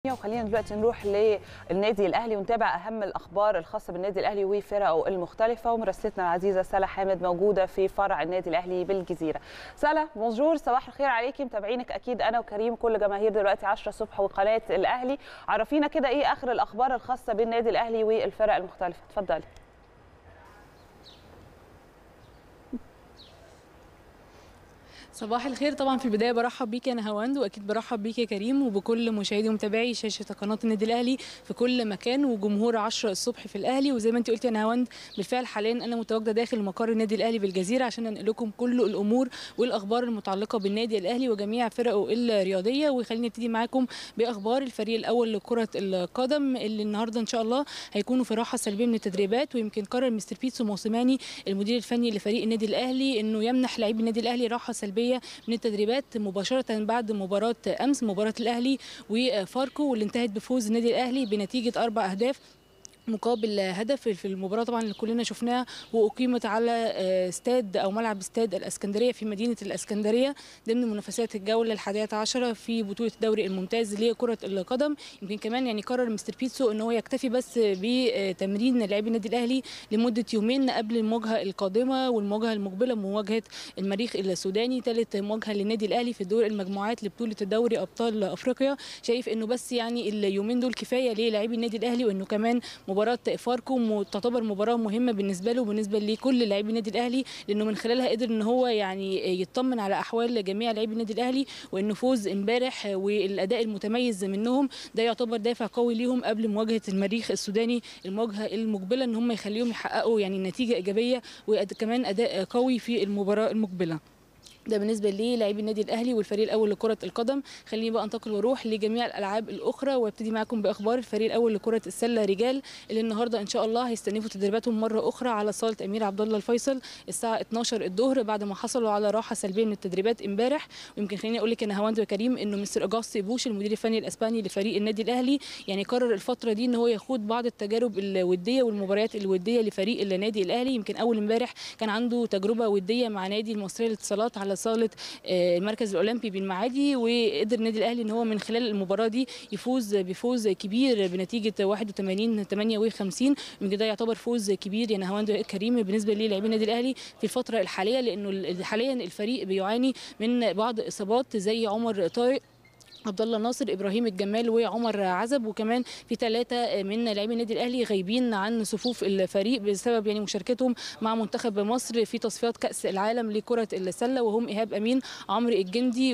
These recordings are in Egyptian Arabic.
وخلينا دلوقتي نروح للنادي الاهلي ونتابع اهم الاخبار الخاصه بالنادي الاهلي وفرقه المختلفه ومراسلتنا العزيزه سلا حامد موجوده في فرع النادي الاهلي بالجزيره. سلا بونجور صباح الخير عليكي متابعينك اكيد انا وكريم كل جماهير دلوقتي 10 الصبح وقناه الاهلي عرفينا كده ايه اخر الاخبار الخاصه بالنادي الاهلي والفرق المختلفه اتفضلي. صباح الخير طبعا في البدايه برحب بيك يا نهاوند واكيد برحب بيك يا كريم وبكل مشاهدي ومتابعي شاشه قناه النادي الاهلي في كل مكان وجمهور 10 الصبح في الاهلي وزي ما انت قلت يا نهاوند بالفعل حاليا انا متواجده داخل مقر النادي الاهلي بالجزيره عشان انقل لكم كل الامور والاخبار المتعلقه بالنادي الاهلي وجميع فرقه الرياضيه وخليني ابتدي معاكم باخبار الفريق الاول لكره القدم اللي النهارده ان شاء الله هيكونوا في راحه سلبيه من التدريبات ويمكن قرر مستر بيتسو موسيماني المدير الفني لفريق النادي الاهلي انه يمنح لاعبي النادي الاهلي راحه سلبيه من التدريبات مباشره بعد مباراه امس مباراه الاهلي وفاركو واللي انتهت بفوز النادي الاهلي بنتيجه اربع اهداف مقابل هدف في المباراه طبعا اللي كلنا شفناها واقيمت على استاد او ملعب استاد الاسكندريه في مدينه الاسكندريه ضمن منافسات الجوله الحادية عشرة في بطوله الدوري الممتاز لكره القدم يمكن كمان يعني قرر مستر بيتسو ان هو يكتفي بس بتمرين لاعبي النادي الاهلي لمده يومين قبل المواجهه القادمه والمواجهه المقبله مواجهه المريخ السوداني ثالث مواجهه للنادي الاهلي في دور المجموعات لبطوله الدوري ابطال افريقيا شايف انه بس يعني اليومين دول كفايه للاعبي النادي الاهلي وانه كمان مباراه فاركو تعتبر مباراه مهمه بالنسبه له وبالنسبه لكل لاعبي النادي الاهلي لانه من خلالها قدر ان هو يعني يطمن على احوال جميع لاعبي النادي الاهلي وانه فوز امبارح والاداء المتميز منهم ده يعتبر دافع قوي ليهم قبل مواجهه المريخ السوداني المواجهه المقبله ان هم يخليهم يحققوا يعني نتيجه ايجابيه وكمان اداء قوي في المباراه المقبله ده بالنسبه للاعبي النادي الاهلي والفريق الاول لكره القدم خليني بقى انتقل واروح لجميع الالعاب الاخرى وابتدي معاكم باخبار الفريق الاول لكره السله رجال اللي النهارده ان شاء الله هيستأنفوا تدريباتهم مره اخرى على صاله امير عبد الله الفيصل الساعه 12 الظهر بعد ما حصلوا على راحه سلبيه من التدريبات امبارح ويمكن خليني اقول لك انا هواند وكريم انه مستر اجاستي بوش المدير الفني الاسباني لفريق النادي الاهلي يعني قرر الفتره دي ان هو يخوض بعض التجارب الوديه والمباريات الوديه لفريق النادي الاهلي يمكن اول امبارح كان عنده تجربه وديه مع نادي المصريه للاتصالات على صاله المركز الاولمبي بالمعادي وقدر النادي الاهلي ان هو من خلال المباراه دي يفوز بفوز كبير بنتيجه 81 58 يمكن ده يعتبر فوز كبير يعني هواند كريم بالنسبه للاعبي النادي الاهلي في الفتره الحاليه لانه حاليا الفريق بيعاني من بعض اصابات زي عمر طارق عبد الله ناصر ابراهيم الجمال وعمر عزب وكمان في ثلاثه من لاعبي النادي الاهلي غايبين عن صفوف الفريق بسبب يعني مشاركتهم مع منتخب مصر في تصفيات كاس العالم لكره السله وهم ايهاب امين عمرو الجندي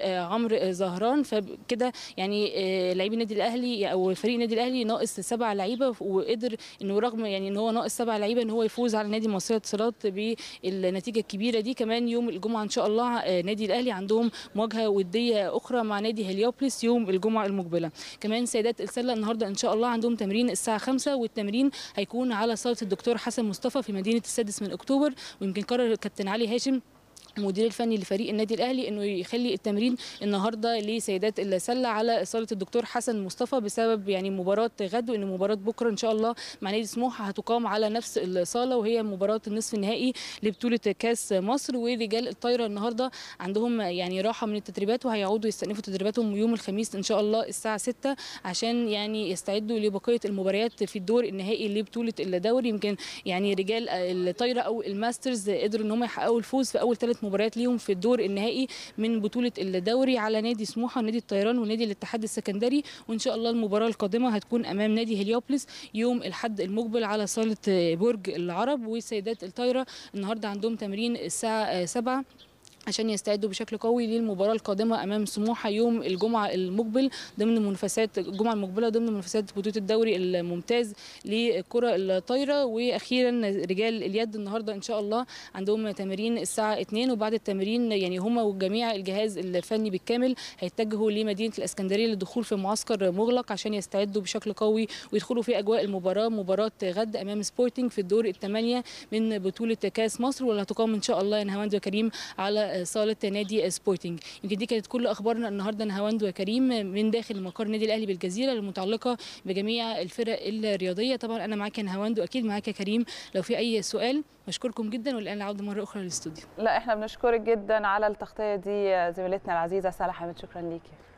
وعمرو زهران فكده يعني لاعبي النادي الاهلي او فريق النادي الاهلي ناقص سبع لعيبه وقدر انه رغم يعني ان هو ناقص سبع لعيبه ان هو يفوز على نادي مصريه الاتصالات بالنتيجه الكبيره دي كمان يوم الجمعه ان شاء الله نادي الاهلي عندهم مواجهه وديه اخرى مع نادي هليوبلس يوم الجمعه المقبله كمان سيدات السله النهارده ان شاء الله عندهم تمرين الساعه 5 والتمرين هيكون على صاله الدكتور حسن مصطفى في مدينه السادس من اكتوبر ويمكن قرر الكابتن علي هاشم المدير الفني لفريق النادي الاهلي انه يخلي التمرين النهارده لسيدات السله على صاله الدكتور حسن مصطفى بسبب يعني مباراه غد وان مباراه بكره ان شاء الله مع نادي سموحه هتقام على نفس الصاله وهي مباراه النصف النهائي لبطوله كاس مصر ورجال الطايره النهارده عندهم يعني راحه من التدريبات وهيعودوا يستأنفوا تدريباتهم يوم الخميس ان شاء الله الساعه 6 عشان يعني يستعدوا لبقيه المباريات في الدور النهائي لبطوله الدوري يمكن يعني رجال الطايره او الماسترز قدروا ان هم يحققوا الفوز في اول ثلاث مباريات ليهم في الدور النهائي من بطوله الدوري على نادي سموحه ونادي الطيران ونادي الاتحاد السكندري وان شاء الله المباراه القادمه هتكون امام نادي هليوبلس يوم الاحد المقبل على صاله برج العرب وسيدات الطايره النهارده عندهم تمرين الساعه 7 عشان يستعدوا بشكل قوي للمباراه القادمه امام سموحه يوم الجمعه المقبل ضمن منافسات الجمعه المقبله ضمن منافسات بطوله الدوري الممتاز للكره الطايره واخيرا رجال اليد النهارده ان شاء الله عندهم تمارين الساعه 2 وبعد التمرين يعني هم وجميع الجهاز الفني بالكامل هيتجهوا لمدينه الاسكندريه للدخول في معسكر مغلق عشان يستعدوا بشكل قوي ويدخلوا في اجواء المباراه مباراه غد امام سبورتنج في الدور الثمانيه من بطوله كاس مصر واللي هتقام ان شاء الله نهاوند وكريم على صاله نادي سبورتنج يمكن دي كانت كل اخبارنا النهارده نهاوند وكريم من داخل مقر النادي الاهلي بالجزيره المتعلقه بجميع الفرق الرياضيه طبعا انا معاك يا نهاوند واكيد معاك يا كريم لو في اي سؤال بشكركم جدا والان العوده مره اخرى للاستوديو لا احنا بنشكرك جدا على التغطيه دي زميلتنا العزيزه سلا حامد شكرا ليكي